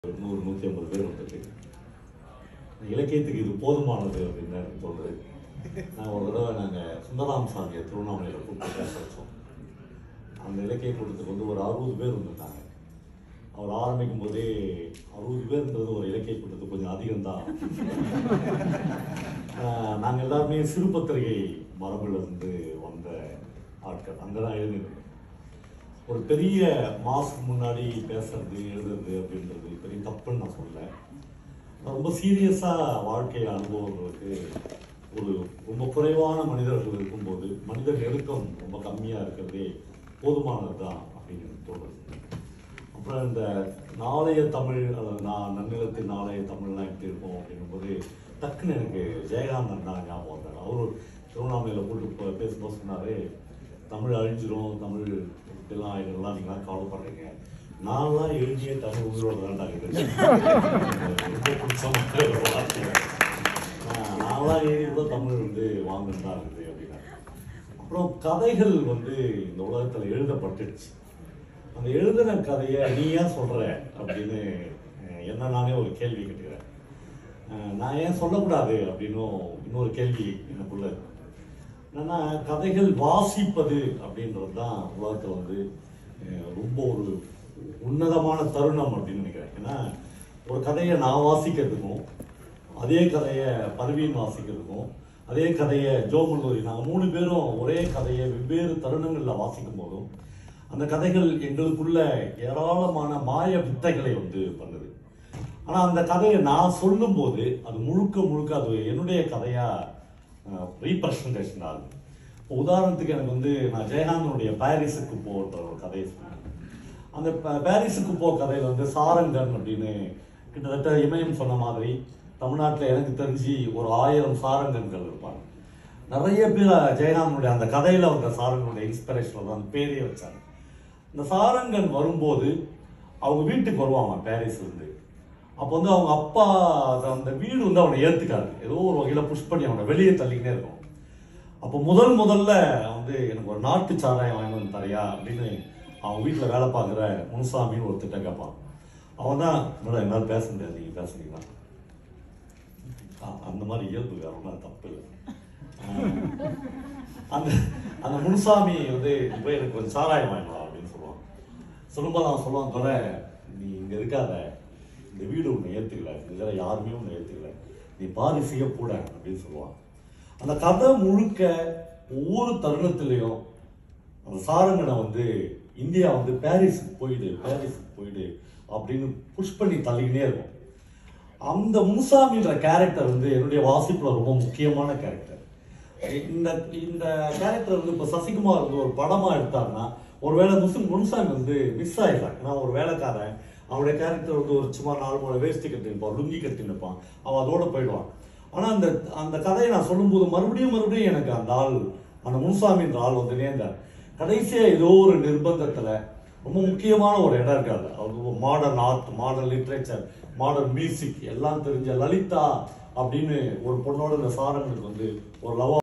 நூறு நூற்றி ஐம்பது பேர் வந்துட்டு இலக்கியத்துக்கு இது போதுமானது அப்படின்னு தான் எனக்கு தோணுது நான் ஒரு தடவை நாங்கள் சுந்தராம் சாமியை திருவண்ணாமலையில் கூப்பிட்டு பேச வச்சோம் அந்த இலக்கிய கூட்டத்துக்கு வந்து ஒரு அறுபது பேர் வந்திருந்தாங்க அவர் ஆரம்பிக்கும் போதே அறுபது பேர்ன்றது ஒரு இலக்கிய கூட்டத்துக்கு கொஞ்சம் அதிகம்தான் நாங்கள் எல்லாருமே சிறு பத்திரிகை மரபில் இருந்து வந்த ஆட்கள் அங்கே தான் எழுதிருக்கோம் ஒரு பெரிய மாஸ்க்கு முன்னாடி பேசுறது எழுதுறது அப்படின்றது பெரிய தப்புன்னு நான் சொல்ல ரொம்ப சீரியஸாக வாழ்க்கை அனுபவங்களுக்கு ஒரு ரொம்ப குறைவான மனிதர்கள் இருக்கும்போது மனித நெருக்கம் ரொம்ப கம்மியாக இருக்கிறதே போதுமானது தான் அப்படின்னு எனக்கு தோணுது அப்புறம் இந்த நாளைய தமிழ் அல்லது நான் நன்னிலத்தின் நாளைய தமிழ்லாம் எப்படி இருக்கும் அப்படிங்கும்போது டக்குன்னு எனக்கு ஜெயகாந்தன் தான் ஞாபகம் வந்தார் அவரு திருவண்ணாமலையில் கூட்டு போ- பேசும்போது சொன்னார் தமிழ் அழிஞ்சிரும் தமிழ் இப்படிலாம் இதெல்லாம் நீங்களாம் கவலைப்படுறீங்க நான்லாம் எழுதிய தமிழ் உயிரோட தான்டா இருக்குது ரொம்ப பிடிச்சமான ஒரு வார்த்தை. ஆஹ் நான்லாம் எழுதி கூட தமிழ் வந்து வாங்கன்னு தான் இருக்குது அப்படின்னா அப்புறம் கதைகள் வந்து இந்த உலகத்தில் எழுதப்பட்டுடுச்சு அந்த எழுதின கதையை நீ ஏன் சொல்ற அப்படின்னு அஹ், என்ன நானே ஒரு கேள்வி கேட்டுக்கிறேன் அஹ், நான் ஏன் சொல்லக்கூடாது அப்படின்னும் இன்னொரு கேள்வி எனக்குள்ள இருக்கு. என்னன்னா கதைகள் வாசிப்பது அப்படின்றது தான் உலகத்தில் வந்து அஹ், ரொம்ப ஒரு உன்னதமான தருணம் அப்படின்னு நினைக்கிறேன் ஏன்னா ஒரு கதையை நான் வாசிக்கிறதுக்கும் அதே கதையை பர்வீன் வாசிக்கிறதுக்கும் அதே கதையை ஜோமுல்லூரி நாங்கள் மூணு பேரும் ஒரே கதையை வெவ்வேறு தருணங்களில் வாசிக்கும் போதும் அந்த கதைகள் எங்களுக்குள்ள ஏராளமான மாய வித்தைகளை வந்து பண்ணுது ஆனால் அந்த கதையை நான் சொல்லும்போது அது முழுக்க முழுக்க அது என்னுடைய கதையாக ரீப்ரசன்டேஷன் ஆகுது இப்போ உதாரணத்துக்கு எனக்கு வந்து நான் ஜெயகாந்தனுடைய பாரிஸுக்கு போன்ற ஒரு கதையை சொன்னேன் அந்த ப- பாரிஸுக்கு போ கதையில் வந்து சாரங்கன் அப்படின்னு கிட்டத்தட்ட இமயம் சொன்ன மாதிரி தமிழ்நாட்டில் எனக்கு தெரிஞ்சு ஒரு ஆயிரம் சாரங்கன்கள் இருப்பாங்க நிறைய பேர் ஜெயகாந்தனுடைய அந்த கதையில் வந்த சாரங்கனுடைய இன்ஸ்பிரேஷனில் தான் அந்த பேரே வச்சாங்க இந்த சாரங்கன் வரும்போது அவங்க வீட்டுக்கு வருவாங்க பாரிஸ்லேருந்து அப்போ வந்து அவங்க அப்பா அத- அந்த வீடு வந்து அவனை ஏற்றுக்காது ஏதோ ஒரு வகையில் புஷ் பண்ணி அவனை வெளியே தள்ளிக்கினே இருக்கும் அப்போ முதல் முதல்ல வந்து எனக்கு ஒரு நாட்டு சாராயம் வாங்கி வந்து தரையா அப்படின்னு அவன் வீட்டில் வேலை பார்க்குற முனுசாமின்னு ஒருத்திட்ட கேட்பான் அவன் தான் மேடம் என்னால் பேச முடியாது நீங்கள் பேசுனீங்கன்னா அ- அந்த மாதிரி இயல்பு வேற ஒன்றும் தப்பு இல்லை ஆஹ் அந்த அந்த முனுசாமி வந்து போய் எனக்கு கொஞ்சம் சாராயம் வாங்கலாம் அப்படின்னு சொல்லுவான் சொல்லும்போது அவன் சொல்லுவான் தவிர நீ இங்கே இருக்காத இந்த வீடு உன்னை ஏற்றுக்கல இதில் யாருமே உன்னை ஏற்றுக்கல நீ பாரிசைய கூட அப்படின்னு சொல்லுவான் அந்த கதை முழுக்க ஒவ்வொரு தருணத்திலையும் அந்த சாரங்கனை வந்து இந்தியா வந்து பாரிஸுக்கு போயிடு பாரிஸுக்கு போயிடு அப்படின்னு புஷ் பண்ணி தள்ளிக்கினே இருக்கும் அந்த முனுசாமின்ற கேரக்டர் வந்து என்னுடைய வாசிப்புல ரொம்ப முக்கியமான கேரக்டர் இந்த இந்த கேரக்டர் வந்து இப்போ சசிகுமார் வந்து ஒரு படமா எடுத்தாருன்னா ஒருவேளை முஸ்லிம் முனுசாமி வந்து மிஸ் ஆயிடலாம் ஏன்னா ஒரு வேலைக்காரன் அவனுடைய கேரக்டர் வந்து ஒரு சும்மா நாலு மூணு வேஷ்டி கட்டி நிற்பான் லுங்கி கட்டி நிற்பான் அவன் அதோட போயிடுவான் ஆனா அந்த அந்த கதையை நான் சொல்லும்போது மறுபடியும் மறுபடியும் எனக்கு அந்த ஆள் அந்த முனுசாமின்ற ஆள் வந்து நேர்ந்தார் கடைசியா ஏதோ ஒரு நிர்பந்தத்துல ரொம்ப முக்கியமான ஒரு இடம் இருக்காது அது modern art modern literature modern music எல்லாம் தெரிஞ்ச லலிதா அப்படின்னு ஒரு பொண்ணோட இந்த சாரங்களுக்கு வந்து ஒரு லவ்